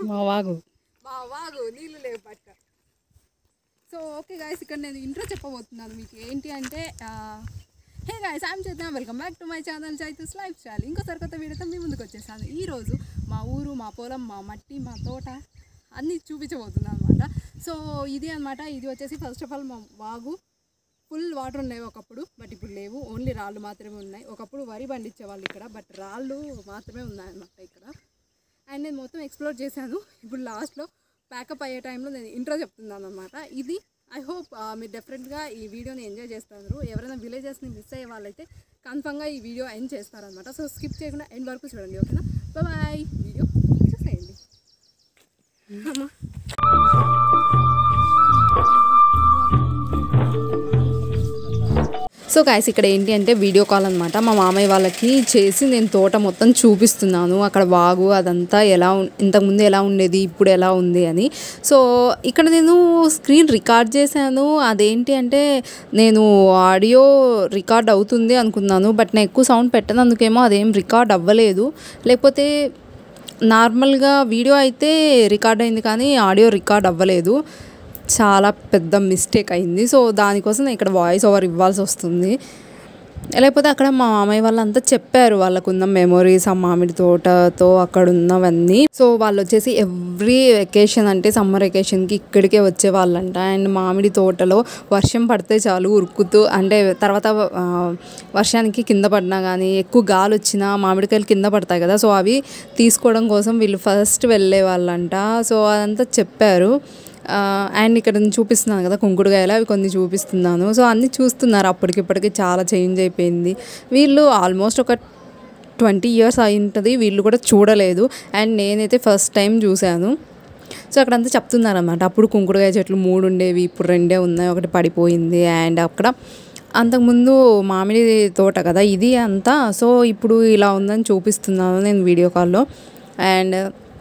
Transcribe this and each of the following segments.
మా వాగు మా వాగు నీళ్ళు లేవు పట్ట సో ఓకే గాయస్ ఇక్కడ నేను ఇంట్రో చెప్పబోతున్నాను మీకు ఏంటి అంటే హే గాయస్ ఐమ్ చేద్దాం welcome back to my channel Chaitu's lifestyle ఇంకోసారి కొత్త వీడియోతో మీ ముందుకు వచ్చేసాను ఈరోజు మా ఊరు మా పొలం మా మట్టి మా తోట అన్నీ చూపించబోతున్నాను అనమాట సో ఇది అన్నమాట ఇది వచ్చేసి ఫస్ట్ ఆఫ్ ఆల్ మా వాగు ఫుల్ వాటర్ ఉన్నాయి ఒకప్పుడు బట్ ఇప్పుడు లేవు ఓన్లీ రాళ్ళు మాత్రమే ఉన్నాయి ఒకప్పుడు వరి పండించేవాళ్ళు ఇక్కడ బట్ రాళ్ళు మాత్రమే ఉన్నాయన్నమాట ఇక్కడ అండ్ నేను మొత్తం ఎక్స్ప్లోర్ చేశాను ఇప్పుడు లాస్ట్లో ప్యాకప్ అయ్యే టైంలో నేను ఇంట్రో చెప్తున్నాను అనమాట ఇది ఐ హోప్ మీరు డెఫినెట్గా ఈ వీడియోని ఎంజాయ్ చేస్తారు ఎవరైనా విలేజెస్ని మిస్ అయ్యే వాళ్ళైతే కన్ఫామ్గా ఈ వీడియో ఎండ్ చేస్తారనమాట సో స్కిప్ చేయకుండా ఎండ్ వరకు చూడండి ఓకేనా బాయ్ వీడియో చూసేయండి సో గాయస్ ఇక్కడ ఏంటి అంటే వీడియో కాల్ అనమాట మా మామయ్య వాళ్ళకి చేసి నేను తోట మొత్తం చూపిస్తున్నాను అక్కడ వాగు అదంతా ఎలా ఉం- ఇంతకుముందు ఎలా ఉండేది ఇప్పుడు ఎలా ఉంది అని సో ఇక్కడ నేను స్క్రీన్ రికార్డ్ చేశాను అదేంటి అంటే నేను ఆడియో రికార్డ్ అవుతుంది అనుకున్నాను బట్ నేను ఎక్కువ సౌండ్ పెట్టనందుకేమో అదేం రికార్డ్ అవ్వలేదు లేకపోతే నార్మల్గా వీడియో అయితే రికార్డ్ అయింది కానీ ఆడియో రికార్డ్ అవ్వలేదు చాలా పెద్ద మిస్టేక్ అయింది సో దానికోసం నేను ఇక్కడ వాయిస్ ఓవర్ ఇవ్వాల్సి వస్తుంది లేకపోతే అక్కడ మా మామయ్య వాళ్ళంతా చెప్పారు వాళ్ళకున్న మెమొరీస్ ఆ మామిడి తోటతో అక్కడ ఉన్నవన్నీ సో వాళ్ళు వచ్చేసి ఎవ్రీ వెకేషన్ అంటే సమ్మర్ వెకేషన్కి ఇక్కడికే వచ్చే వాళ్ళంట అండ్ మామిడి తోటలో వర్షం పడితే చాలు ఉరుకుతూ అంటే తర్వాత ఆ, వర్షానికి కింద పడినా కానీ ఎక్కువ గాలి వచ్చినా మామిడికాయలు కింద పడతాయి కదా సో అవి తీసుకోవడం కోసం వీళ్ళు ఫస్ట్ వెళ్ళే వాళ్ళంట సో అదంతా చెప్పారు అండ్ ఇక్కడ నేను చూపిస్తున్నాను కదా కుంకుడుకాయలు అవి కొన్ని చూపిస్తున్నాను సో అన్నీ చూస్తున్నారు అప్పటికిప్పటికి చాలా చేంజ్ అయిపోయింది వీళ్ళు ఆల్మోస్ట్ ఒక ట్వంటీ ఇయర్స్ అయి ఉంటుంది వీళ్ళు కూడా చూడలేదు అండ్ నేనైతే ఫస్ట్ టైం చూశాను సో అక్కడంతా చెప్తున్నారు అనమాట అప్పుడు కుంకుడుకాయ చెట్లు మూడు ఉండేవి ఇప్పుడు రెండే ఉన్నాయి ఒకటి పడిపోయింది అండ్ అక్కడ అంతకుముందు మామిడి తోట కదా ఇది అంతా సో ఇప్పుడు ఇలా ఉందని చూపిస్తున్నాను నేను వీడియో కాల్లో అండ్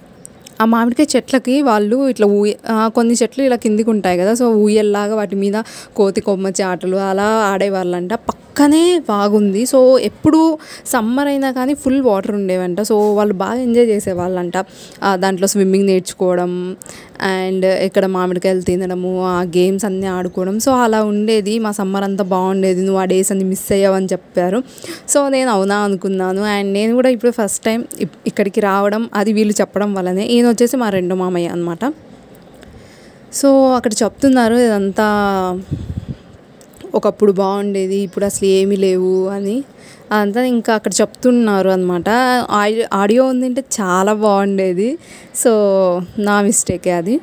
ఆ మామిడికాయ చెట్లకి వాళ్ళు ఇట్లా ఊయ ఆ, కొన్ని చెట్లు ఇలా కిందికి ఉంటాయి కదా సో ఊయల్లాగా వాటి మీద కోతి కొమ్మచ్చి ఆటలు అలా ఆడేవాళ్ళంట పక్కనే బాగుంది సో ఎప్పుడు సమ్మర్ అయినా కానీ ఫుల్ వాటర్ ఉండేవంట సో వాళ్ళు బాగా ఎంజాయ్ చేసేవాళ్ళంట ఆ, దాంట్లో స్విమ్మింగ్ నేర్చుకోవడం అండ్ ఇక్కడ మామిడికాయలు తినడము ఆ గేమ్స్ అన్నీ ఆడుకోవడం సో అలా ఉండేది మా సమ్మర్ అంతా బాగుండేది నువ్వు ఆ డేస్ అన్ని మిస్ అయ్యావని చెప్పారు సో నేను అవునా అనుకున్నాను అండ్ నేను కూడా ఇప్పుడు ఫస్ట్ టైం ఇప్- ఇక్కడికి రావడం అది వీళ్ళు చెప్పడం వల్లనే ఈయన వచ్చేసి మా రెండో మామయ్య అనమాట సో అక్కడ చెప్తున్నారు ఇదంతా ఒకప్పుడు బాగుండేది ఇప్పుడు అసలు ఏమీ లేవు అని అదంతా ఇంకా అక్కడ చెప్తున్నారు అనమాట ఆడియో ఉందంటే చాలా బాగుండేది సో నా మిస్టేకే అది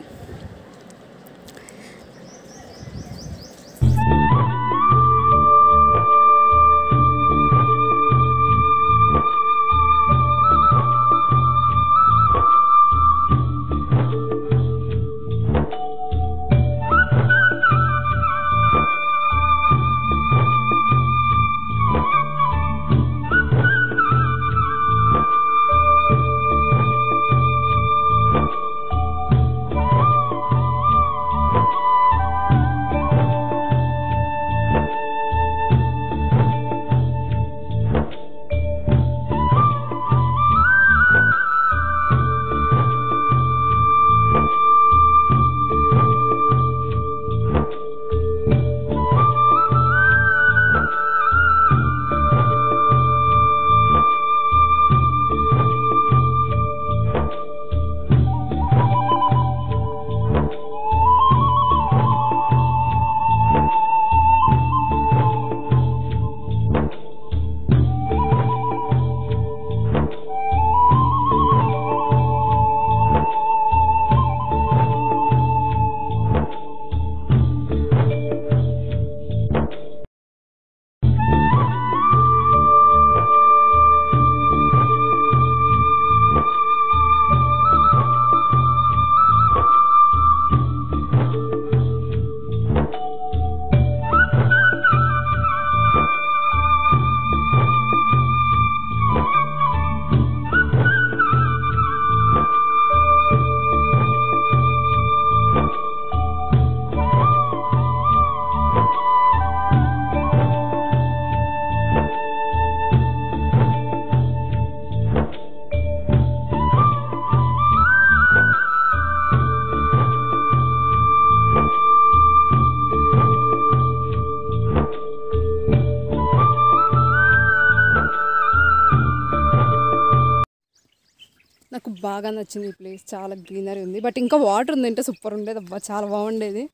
నాకు బాగా నచ్చింది ఈ ప్లేస్ చాలా గ్రీనరీ ఉంది బట్ ఇంకా వాటర్ ఉంది అంటే సూపర్ ఉండేది అబ్బా చాలా బాగుండేది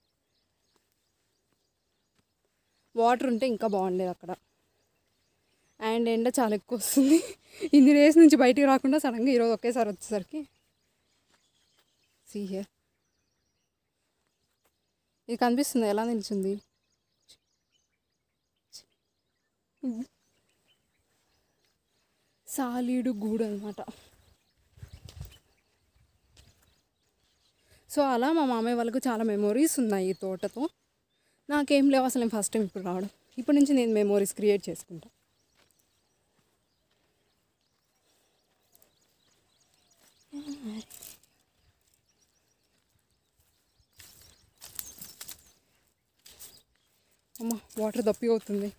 వాటర్ ఉంటే ఇంకా బాగుండేది అక్కడ అండ్ ఎండ చాలా ఎక్కువ వస్తుంది ఇన్ని డేస్ నుంచి బయటికి రాకుండా సడన్గా ఈరోజు ఒకేసారి వచ్చేసరికి సీ హియర్ ఇది కనిపిస్తుంది ఎలా నిల్చుంది సాలీడు గూడు అనమాట సో అలా మా మామయ్య వాళ్ళకు చాలా మెమొరీస్ ఉన్నాయి ఈ తోటతో నాకేం లేవు అసలు నేను ఫస్ట్ టైం ఇప్పుడు రావడం ఇప్పటి నుంచి నేను మెమొరీస్ క్రియేట్ చేసుకుంటా అమ్మ వాటర్ దప్పి అవుతుంది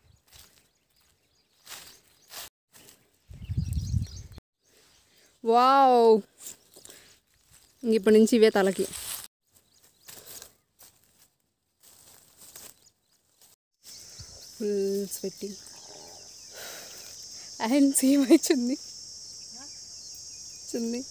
వావ్ ఇంక ఇప్పటి నుంచి ఇవే తలకి ఫుల్ స్వెట్టింగ్ అండ్ సేమ్ చుంది చుంది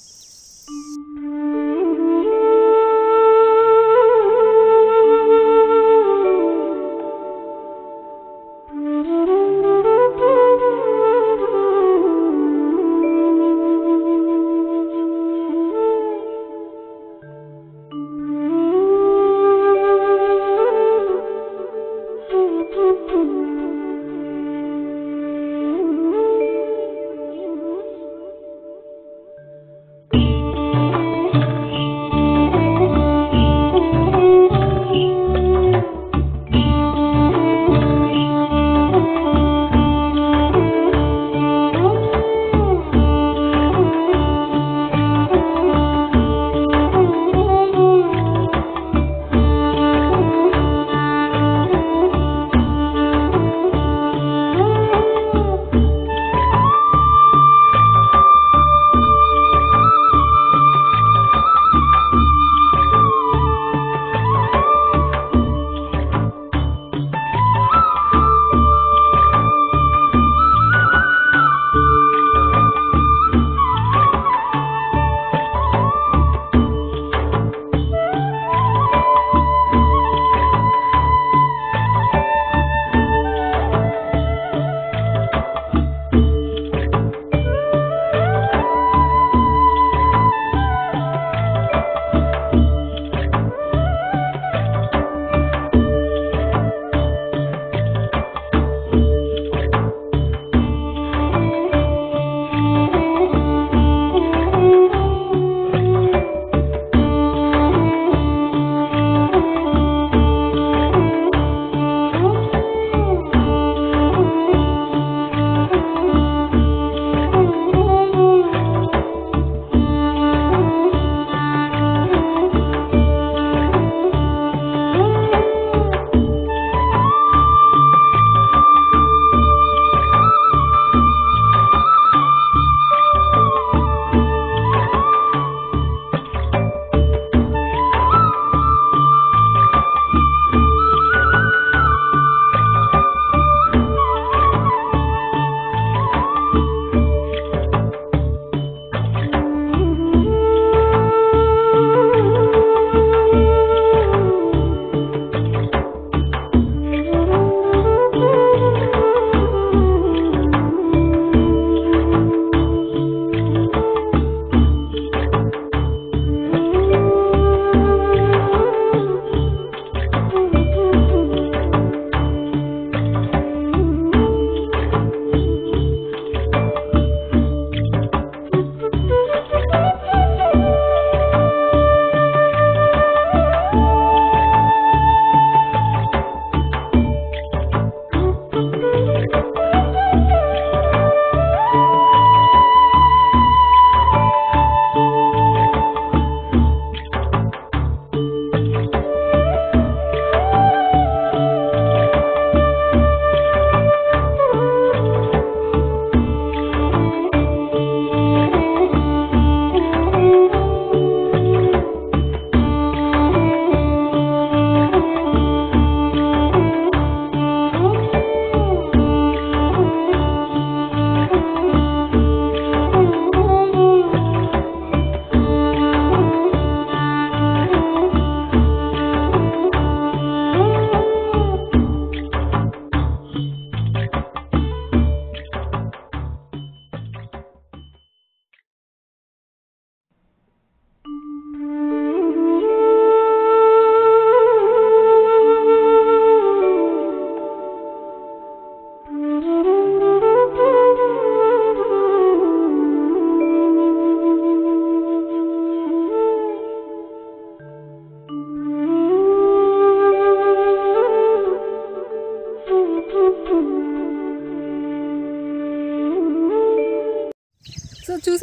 Thank you.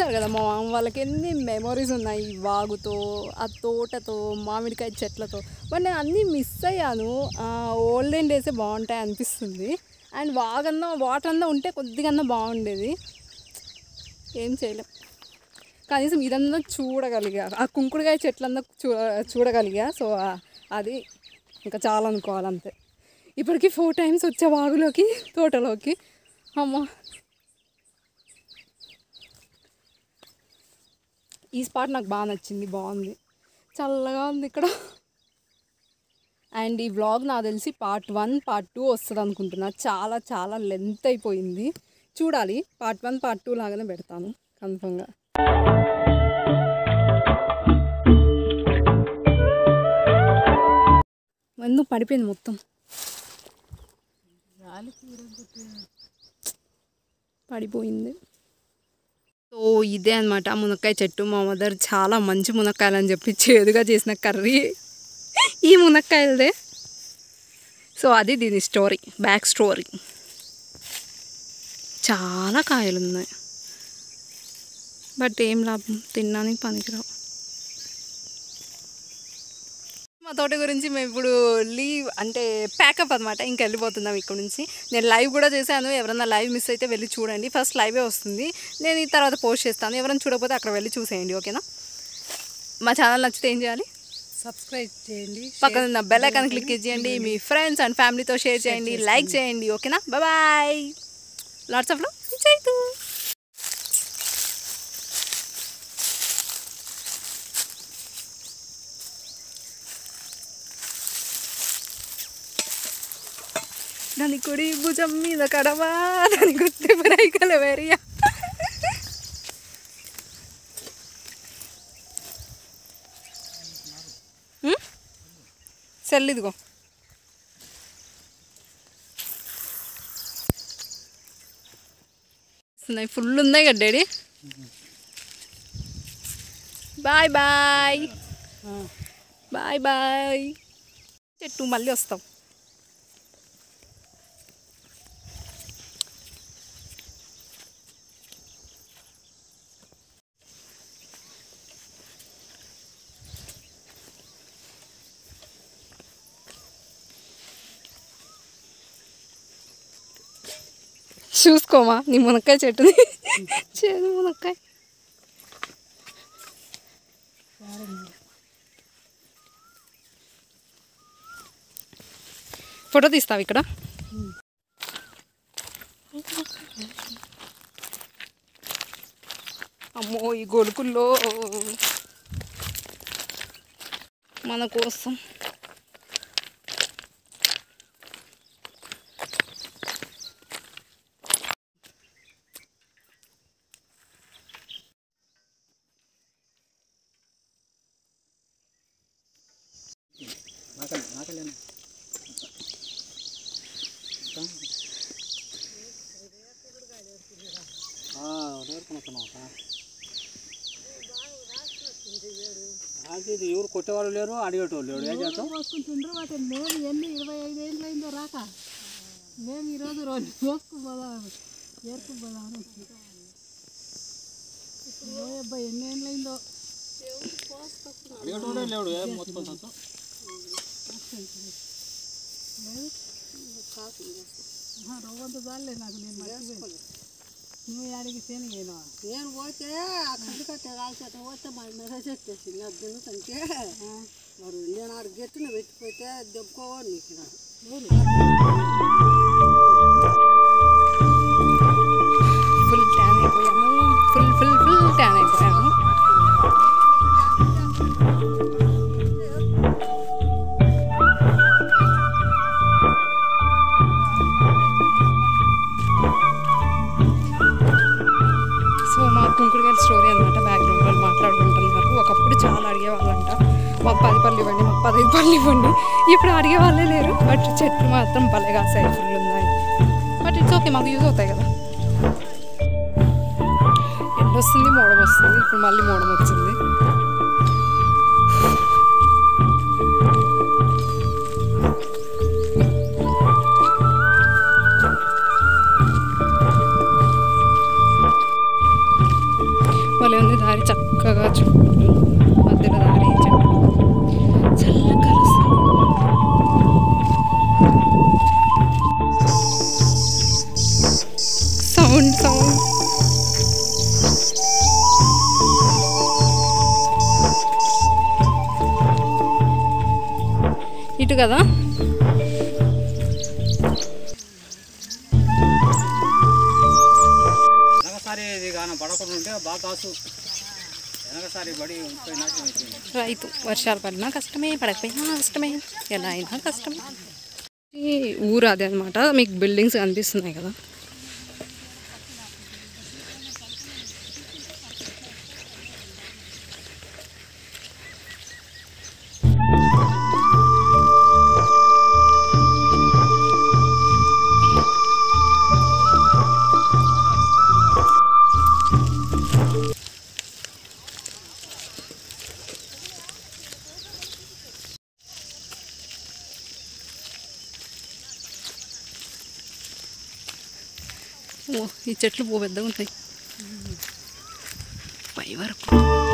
చూశారు కదా మా మామ వాళ్ళకి ఎన్ని మెమొరీస్ ఉన్నాయి ఈ వాగుతో ఆ తోటతో మామిడికాయ చెట్లతో బట్ నేను అన్నీ మిస్ అయ్యాను ఓల్డెన్ డేసే బాగుంటాయి అనిపిస్తుంది అండ్ వాగన్నా వాటర్ అన్నా ఉంటే కొద్దిగా బాగుండేది ఏం చేయలేం కనీసం ఇదన్నా చూడగలిగా ఆ కుంకుడుకాయ చెట్లన్నా చూ చూడగలిగా సో ఆ- అది ఇంకా చాలా అనుకోవాలి అంతే ఇప్పటికి ఫోర్ టైమ్స్ వచ్చే వాగులోకి తోటలోకి అమ్మ ఈ స్పాట్ నాకు బాగా నచ్చింది బాగుంది చల్లగా ఉంది ఇక్కడ అండ్ ఈ వ్లాగ్ నాకు తెలిసి పార్ట్ వన్ పార్ట్ టూ వస్తుంది అనుకుంటున్నా చాలా చాలా లెంత్ అయిపోయింది చూడాలి పార్ట్ వన్ పార్ట్ టూ లాగానే పెడతాను కన్ఫర్మ్గా ఎందుకు పడిపోయింది మొత్తం పడిపోయింది సో ఇదే అనమాట మునక్కాయ చెట్టు మా మదర్ చాలా మంచి మునక్కాయలు అని చెప్పి చేదుగా చేసిన కర్రీ ఈ మునక్కాయలదే సో అది దీని స్టోరీ బ్యాక్ స్టోరీ చాలా కాయలు ఉన్నాయి బట్ ఏం లాభం తినడానికి పనికిరావు మా తోట గురించి మేము ఇప్పుడు లీవ్ అంటే ప్యాకప్ అనమాట ఇంక వెళ్ళిపోతున్నాం ఇక్కడ నుంచి నేను లైవ్ కూడా చేశాను ఎవరన్నా లైవ్ మిస్ అయితే వెళ్ళి చూడండి ఫస్ట్ లైవే వస్తుంది నేను ఈ తర్వాత పోస్ట్ చేస్తాను ఎవరైనా చూడకపోతే అక్కడ వెళ్ళి చూసేయండి ఓకేనా మా ఛానల్ నచ్చితే ఏం చేయాలి సబ్స్క్రైబ్ చేయండి పక్కన ఉన్న బెల్ ఐకాన్ క్లిక్ చేయండి మీ ఫ్రెండ్స్ అండ్ ఫ్యామిలీతో షేర్ చేయండి లైక్ చేయండి ఓకేనా బాయ్ లాట్స్ ఆఫ్ లో చేయదు దాని కుడి భుజం మీద కడవా దాని గుర్తి బ్రైకల వెరియా సెల్ ఇదిగో ఉన్నాయి ఫుల్ ఉన్నాయి కదా daddy bye bye bye bye చెట్టు మళ్ళీ వస్తాం చూసుకోమా నీ మునక్కాయ చెట్టుని చేదు మునక్కాయ ఫోటో తీస్తావు ఇక్కడ అమ్మో ఈ గొడుకుల్లో మన కోసం అది ఇది ఎవరు కొట్టేవాళ్ళు లేరు అడిగేటోళ్ళు లేరు ఏం చేస్తాం పోసుకుంటుండ్రు వాటి మేము ఎన్ని ఇరవై ఐదు ఏళ్ళు అయిందో రాక మేము ఈరోజు రోజు పోసుకుపోదాం ఏర్పుపోదాం ఇప్పుడు అబ్బాయి ఎన్ని ఏళ్ళు అయిందో అడిగేటోళ్ళే లేడు ఏం మొత్తుకుంటాం రవ్వంత చాలే నాకు నేను మర్చిపోయి నువ్వు ఆడికి తేనిగైనా నేను పోతే ఆ కళ్ళు కట్టే రాల్చేట పోతే మరి మెసేజ్ వచ్చేసింది అది దున్నుతుంటే మరి నేను ఆడ గెట్టున పెట్టిపోతే దెబ్బకోవాలి నీకు ఫుల్ ట్యాన్ అయిపోయాము ఫుల్ ఫుల్ ఫుల్ ట్యాన్ అయిపోయాము సో మా కుంకుడుగాయల స్టోరీ అనమాట బ్యాక్గ్రౌండ్ వాళ్ళు మాట్లాడుకుంటున్నారు ఒకప్పుడు చాలా అడిగేవాళ్ళంట మాకు పది పళ్ళు ఇవ్వండి మాకు పదహైదు పళ్ళు ఇవ్వండి ఇప్పుడు అడిగే వాళ్ళే లేరు బట్ చెట్లు మాత్రం భలే కాసాయి ఫుల్ ఉన్నాయి బట్ ఇట్స్ ఓకే మాకు యూజ్ అవుతాయి కదా ఎండ వస్తుంది మోడం వస్తుంది ఇప్పుడు మళ్ళీ మోడం వచ్చింది దారి చక్కగా చుట్టూ మధ్యలో దారి చెట్లు చల్లగా కలుస్తుంది సౌండ్ సౌండ్ ఇటు కదా వెనకసారి ఇది కానీ పడకుండా ఉంటే బాగా కాసు వెనకసారి బడి పోయి నాశనం అయిపోయింది రైతు వర్షాలు పడినా కష్టమే పడకపోయినా కష్టమే ఎలా అయినా కష్టమే ఈ ఊరు అదే అనమాట మీకు బిల్డింగ్స్ కనిపిస్తున్నాయి కదా ఓ ఈ చెట్లు పో పెద్దగా ఉన్నాయి పై వరకు